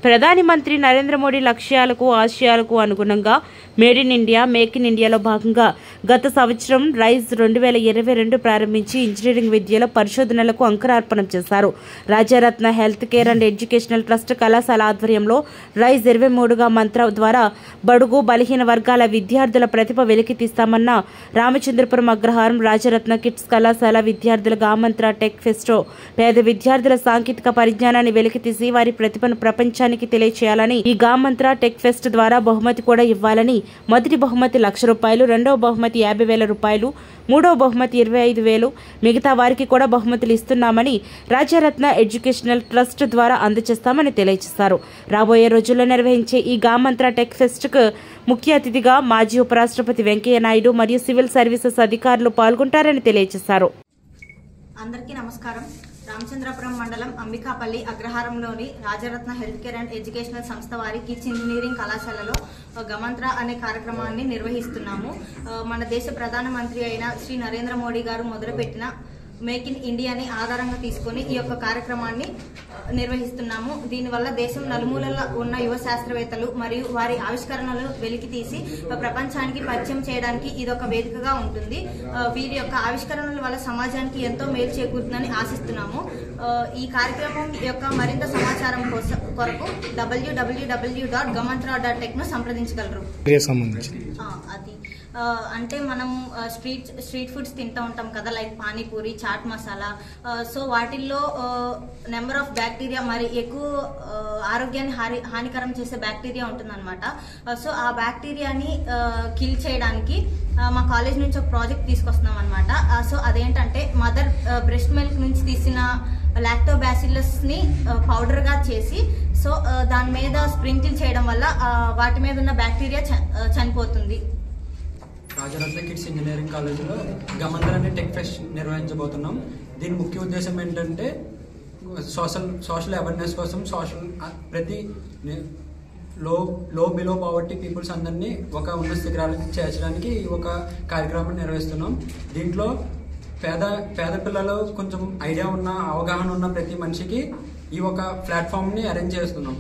ప్రధాని మంత్రి నరేంద్ర మోడీ లక్ష్యాలకు ఆశయాలకు అనుగుణంగా made in India make in ఇండియాలో భాగంగా గత సంవత్సరం రైజ్ రెండు వేల ఇరవై రెండు ప్రారంభించి ఇంజనీరింగ్ విద్యలో పరిశోధనలకు అంకురార్పణం చేశారు Rajaratna health care and educational trust కళాశాల ఆధ్వర్యంలో రైజ్ ఇరవై మూడుగా మంత్ర ద్వారా బడుగు బలహీన వర్గాల విద్యార్థుల ప్రతిభ వెలికి తీస్తామన్న రామచంద్రపురం అగ్రహారం రాజరత్న కిడ్స్ కళాశాల విద్యార్థుల గామంత్ర టెక్ ఫెస్టో పేద విద్యార్థుల సాంకేతిక పరిజ్ఞానాన్ని వెలికితీసి వారి ప్రతిభను ప్రపంచానికి తెలియచేయాలని ఈ గామంత్ర టెక్ ఫెస్ట్ ద్వారా బహుమతి కూడా ఇవ్వాలని మొదటి బహుమతి లక్ష రూపాయలు రెండవ బహుమతి యాభై వేల రూపాయలు మూడవ బహుమతి ఇరవై ఐదు వేలు మిగతా వారికి కూడా బహుమతులు ఇస్తున్నామని రాజారత్న ఎడ్యుకేషనల్ ట్రస్ట్ ద్వారా అందజేస్తామని తెలియజేశారు రాబోయే రోజుల్లో నిర్వహించే ఈ గామంత్ర టెక్ ఫెస్ట్కు ముఖ్య అతిథిగా మాజీ ఉపరాష్ట్రపతి వెంకయ్య నాయుడు మరియు సివిల్ సర్వీసెస్ అధికారులు పాల్గొంటారని తెలియజేశారు అందరికీ నమస్కారం రామచంద్రపురం మండలం అంబికాపల్లి అగ్రహారంలోని Rajaratna health care and educational సంస్థ వారి కిడ్స్ ఇంజనీరింగ్ కళాశాలలో ఆ, గమంత్ర అనే కార్యక్రమాన్ని నిర్వహిస్తున్నాము ఆ, మన దేశ ప్రధానమంత్రి అయిన శ్రీ నరేంద్ర మోడీ గారు మొదలుపెట్టిన మేక్ ఇన్ ఇండియాని ఆధారంగా తీసుకొని ఈ యొక్క కార్యక్రమాన్ని ఆ, నిర్వహిస్తున్నాము దీనివల్ల దేశం నలుమూలల ఉన్న యువ శాస్త్రవేత్తలు మరియు వారి ఆవిష్కరణలను వెలికి తీసి ఆ, ప్రపంచానికి పరిచయం చేయడానికి ఇది ఒక వేదికగా ఉంటుంది ఆ, వీరి యొక్క ఆవిష్కరణల వల్ల సమాజానికి ఎంతో మేలు చేకూరుతుందని ఆశిస్తున్నాము ఆ, ఈ కార్యక్రమం యొక్క మరింత సమాచారం కోసం కొరకు డబ్ల్యూడబ్ల్యూడబ్ల్యూ డాట్ గమంత్రా డాట్ టెక్ ను సంప్రదించగలరు క్రియకు సంబంధించి ఆ, అది ఆ, అంటే మనం ఆ, స్ట్రీట్ స్ట్రీట్ ఫుడ్స్ తింటూ ఉంటాం కదా లైక్ పానీపూరి చాట్ మసాలా ఆ, సో వాటిల్లో నెంబర్ ఆఫ్ బ్యాక్టీరియా మరి ఎక్కువ ఆ, ఆరోగ్యాన్ని హాని హానికరం చేసే బ్యాక్టీరియా ఉంటుందన్నమాట ఆ, సో ఆ బ్యాక్టీరియాని కిల్ చేయడానికి ఆ, మా కాలేజ్ నుంచి ఒక ప్రాజెక్ట్ తీసుకొస్తున్నాం అనమాట సో అదేంటంటే మదర్ బ్రెస్ట్ మిల్క్ నుంచి తీసిన లాక్టోబాసిల్లస్ ని పౌడర్ గా చేసి సో ఆ, దాని మీద స్ప్రింకిల్ చేయడం వల్ల ఆ, వాటి మీద ఉన్న బ్యాక్టీరియా చ- ఆ, చనిపోతుంది రాజరత్న కిడ్స్ ఇంజనీరింగ్ కాలేజీలో గమందర్ అనే టెక్ ఫెస్ట్ నిర్వహించబోతున్నాం దీని ముఖ్య ఉద్దేశం ఏంటంటే సోషల్ సోషల్ అవేర్నెస్ కోసం సోషల్ ప్రతి ని- లో లో బిలో పావర్టీ పీపుల్స్ అందరినీ ఒక ఉన్నత శిఖరాలకు చేర్చడానికి ఈ ఒక కార్యక్రమం నిర్వహిస్తున్నాం దీంట్లో పేద పేద పిల్లలు కొంచెం ఐడియా ఉన్న అవగాహన ఉన్న ప్రతి మనిషికి ఈ ఒక ప్లాట్ఫామ్ని అరేంజ్ చేస్తున్నాం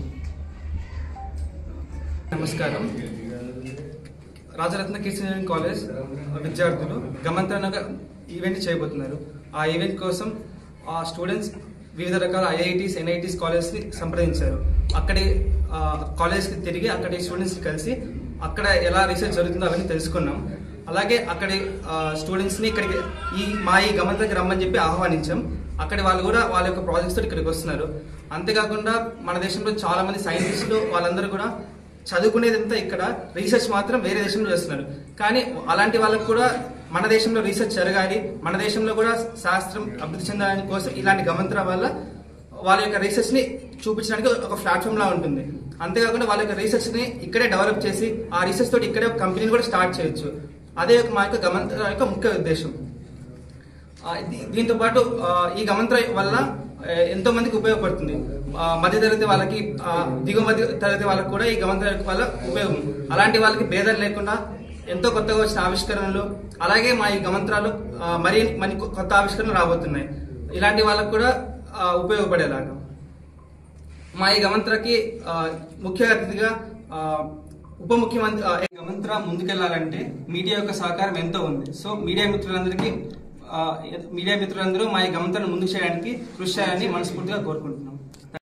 నమస్కారం రాజరత్న కిడ్స్ ఇంజనీరింగ్ కాలేజ్ విద్యార్థులు గమంత్రనగా ఈవెంట్ చేయబోతున్నారు ఆ ఈవెంట్ కోసం ఆ స్టూడెంట్స్ వివిధ రకాల ఐఐటీస్ ఎన్ఐటీస్ కాలేజ్ని సంప్రదించారు అక్కడి ఆ, కాలేజ్కి తిరిగి అక్కడి స్టూడెంట్స్ కలిసి అక్కడ ఎలా రీసెర్చ్ జరుగుతుందో అవన్నీ తెలుసుకున్నాం అలాగే అక్కడి ఆ, స్టూడెంట్స్ని ఇక్కడికి ఈ మా ఈ గమంత్రకి రమ్మని చెప్పి ఆహ్వానించాం అక్కడి వాళ్ళు కూడా వాళ్ళ యొక్క ప్రాజెక్ట్స్ తోటి ఇక్కడికి వస్తున్నారు అంతేకాకుండా మన దేశంలో చాలా మంది సైంటిస్టులు వాళ్ళందరూ కూడా చదువుకునేదంతా ఇక్కడ రీసెర్చ్ మాత్రం వేరే దేశంలో చేస్తున్నారు కానీ అలాంటి వాళ్ళకు కూడా మన దేశంలో రీసెర్చ్ జరగాలి మన దేశంలో కూడా శాస్త్రం అభివృద్ధి చెందడానికి కోసం ఇలాంటి గమంత్ర వల్ల వాళ్ళ యొక్క రీసెర్చ్ ని చూపించడానికి ఒక ప్లాట్ఫామ్ లా ఉంటుంది అంతేకాకుండా వాళ్ళ యొక్క రీసెర్చ్ ని ఇక్కడే డెవలప్ చేసి ఆ రీసెర్చ్ తోటి ఇక్కడే ఒక కంపెనీని కూడా స్టార్ట్ చేయొచ్చు అదే మా యొక్క గమంత్ర యొక్క ముఖ్య ఉద్దేశం ఆ, దీ- దీంతో పాటు ఆ, ఈ గమంత్ర వల్ల ఆ, ఎంతో మందికి ఉపయోగపడుతుంది ఆ, మధ్య తరగతి వాళ్ళకి ఆ, దిగువ మధ్య తరగతి వాళ్ళకి కూడా ఈ గమంత్ర వల్ల ఉపయోగం అలాంటి వాళ్ళకి భేదాలు లేకుండా ఎంతో కొత్తగా వచ్చిన ఆవిష్కరణలు అలాగే మా ఈ గమంత్రాలు ఆ, మరి మరి కొత్త ఆవిష్కరణలు రాబోతున్నాయి ఇలాంటి వాళ్ళకు కూడా ఆ, ఉపయోగపడేలాగా మా ఈ గమంత్రకి ఆ, ముఖ్య అతిథిగా ఆ, ఉప ముఖ్యమంత్రి ఆ, ఈ గమంత్ర ముందుకెళ్లాలంటే మీడియా యొక్క సహకారం ఎంతో ఉంది సో మీడియా మిత్రులందరికీ ఆ, మీడియా మిత్రులందరూ మా ఈ గమంత్రాన్ని ముందుకు చేయడానికి కృషి చేయాలని మనస్ఫూర్తిగా కోరుకుంటున్నాం